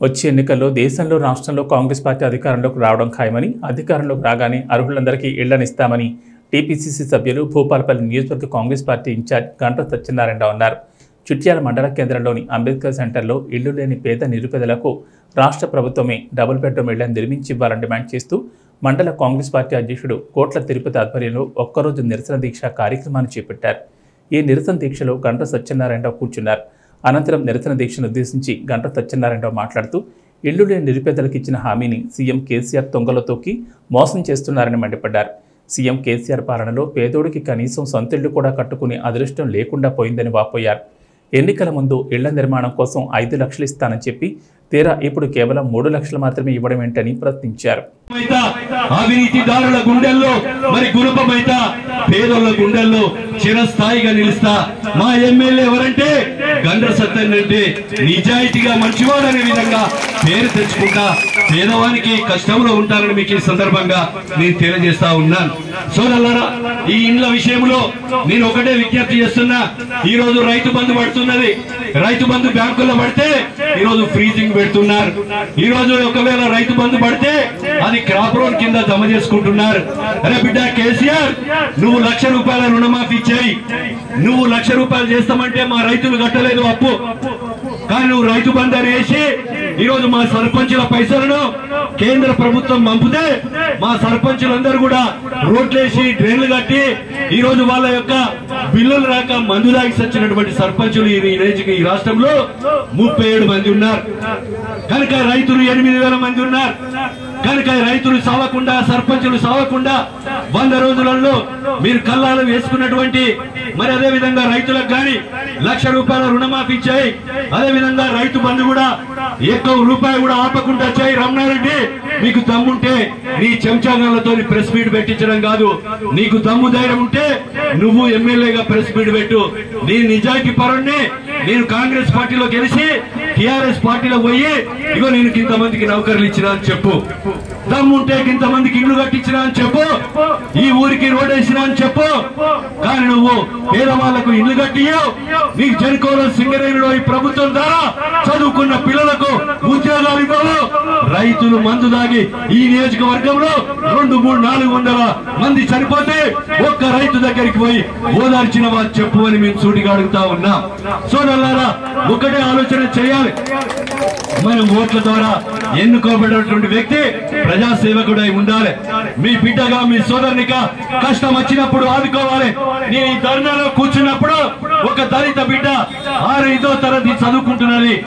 వచ్చే ఎన్నికల్లో దేశంలో రాష్ట్రంలో కాంగ్రెస్ పార్టీ అధికారంలోకి రావడం ఖాయమని అధికారంలోకి రాగానే అర్హులందరికీ ఇళ్లనిస్తామని టీపీసీసీ సభ్యులు భూపాలపల్లి నియోజకవర్గ కాంగ్రెస్ పార్టీ ఇన్ఛార్జ్ గంట సత్యనారాయణ అన్నారు చిట్యాల మండల కేంద్రంలోని అంబేద్కర్ సెంటర్లో ఇళ్లు లేని పేద నిరుపేదలకు రాష్ట్ర ప్రభుత్వమే డబుల్ బెడ్రూమ్ ఇళ్లను నిర్మించి ఇవ్వాలని డిమాండ్ చేస్తూ మండల కాంగ్రెస్ పార్టీ అధ్యక్షుడు కోట్ల తిరుపతి ఆధ్వర్యంలో ఒక్కరోజు నిరసన దీక్ష కార్యక్రమాన్ని చేపట్టారు ఈ నిరసన దీక్షలో గంట సత్యనారాయణరావు కూర్చున్నారు అనంతరం నిరసన దీక్షను ఉద్దేశించి గంట సత్యనారాయణరావు మాట్లాడుతూ ఇల్లు లేని నిరుపేదలకు ఇచ్చిన హామీని సీఎం కేసీఆర్ తొంగలో తొక్కి మోసం చేస్తున్నారని మండిపడ్డారు సీఎం కేసీఆర్ పాలనలో పేదోడికి కనీసం సొంతిళ్లు కూడా కట్టుకునే అదృష్టం లేకుండా పోయిందని వాపోయారు ఎన్నికల ముందు ఇళ్ల నిర్మాణం కోసం ఐదు లక్షలు ఇస్తానని చెప్పి తీరా ఇప్పుడు కేవలం మూడు లక్షలు మాత్రమే ఇవ్వడం ఏంటని ప్రశ్నించారు మైత అవినీతిదారుల గుండెల్లో మరి గుణపమైత పేదోళ్ళ గుండెల్లో చిరస్థాయిగా నిలుస్తా మా ఎమ్మెల్యే ఎవరంటే గండ్ర సత్యన్ అంటే నిజాయితీగా మంచివాడు అనే విధంగా పేరు తెచ్చుకుంటా పేదవానికి కష్టంలో ఉంటానని మీకు ఈ సందర్భంగా నేను తెలియజేస్తా ఉన్నాను సోదరులారా ఈ ఇండ్ల విషయంలో నేను ఒకటే విజ్ఞప్తి చేస్తున్నా ఈ రోజు రైతు బంధు పడుతున్నది రైతు బంధు బ్యాంకుల్లో పడితే ఈ రోజు ఫ్రీజింగ్ పెడుతున్నారు ఈ రోజు ఒకవేళ రైతు బంధు పడితే అది క్రాప్ లోన్ కింద జమ చేసుకుంటున్నారు అరే బిడ్డ కేసీఆర్ నువ్వు లక్ష రూపాయల రుణమాఫీ చేయి నువ్వు లక్ష రూపాయలు చేస్తామంటే మా రైతులు కట్టలేదు అప్పు కానీ నువ్వు రైతు బంధు వేసి ఈ రోజు మా సర్పంచుల పైసలను కేంద్ర ప్రభుత్వం పంపితే మా సర్పంచులందరూ కూడా రోడ్లేసి డ్రైన్లు కట్టి ఈ రోజు వాళ్ళ యొక్క బిల్లులు రాక మందు దాగి సచ్చినటువంటి సర్పంచులు ఈ ఈ- ఈ రాష్ట్రంలో ముప్పై ఏడు మంది ఉన్నారు కనుక రైతులు ఎనిమిది వేల మంది ఉన్నారు కనుక రైతులు సావకుండా సర్పంచులు సావకుండా వంద రోజులలో మీరు కల్లాలు వేసుకున్నటువంటి మరి అదే విధంగా రైతులకు గాని లక్ష రూపాయల రుణమాఫీ చేయి అదే విధంగా రైతు బంధు కూడా ఎక్కువ రూపాయి కూడా ఆపకుండా చేయి రమణారెడ్డి నీకు దమ్ముంటే నీ చెంచాగాలతో ప్రెస్ మీట్ పెట్టించడం కాదు నీకు దమ్ము ధైర్యం ఉంటే నువ్వు ఎమ్మెల్యేగా ప్రెస్ మీట్ పెట్టు నీ నిజాయితీ పరుణ్ణి నేను కాంగ్రెస్ పార్టీలో గెలిచి టిఆర్ఎస్ పార్టీలో పోయి ఇగో నేను ఇంతమందికి నౌకర్లు ఇచ్చినా అని చెప్పు దమ్ముంటే ఇంతమందికి ఇల్లు కట్టించినా అని చెప్పు ఈ ఊరికి రోడ్ వేసినా అని చెప్పు కానీ నువ్వు పేదవాళ్లకు ఇల్లు కట్టియో నీకు జరుకోలో సింగరేణిలో ఈ ప్రభుత్వం ద్వారా చదువుకున్న పిల్లలకు ఉద్యోగాలు ఇవ్వవు రైతులు మందు దాగి ఈ నియోజకవర్గంలో రెండు మూడు నాలుగు వందల మంది చనిపోతే ఒక్క రైతు దగ్గరికి పోయి ఓదార్చిన వారు చెప్పు అని మేము సూటిగా అడుగుతా ఉన్నాం సోదరులారా ఒకటే ఆలోచన చేయాలి మనం ఓట్ల ద్వారా ఎన్నుకోబడినటువంటి వ్యక్తి ప్రజాసేవకుడై ఉండాలి మీ బిడ్డగా మీ సోదరునిగా కష్టం వచ్చినప్పుడు ఆదుకోవాలి నేను ఈ ధర్నాలో కూర్చున్నప్పుడు ఒక దళిత బిడ్డ ఆరు ఐదో తరగతి చదువుకుంటున్నది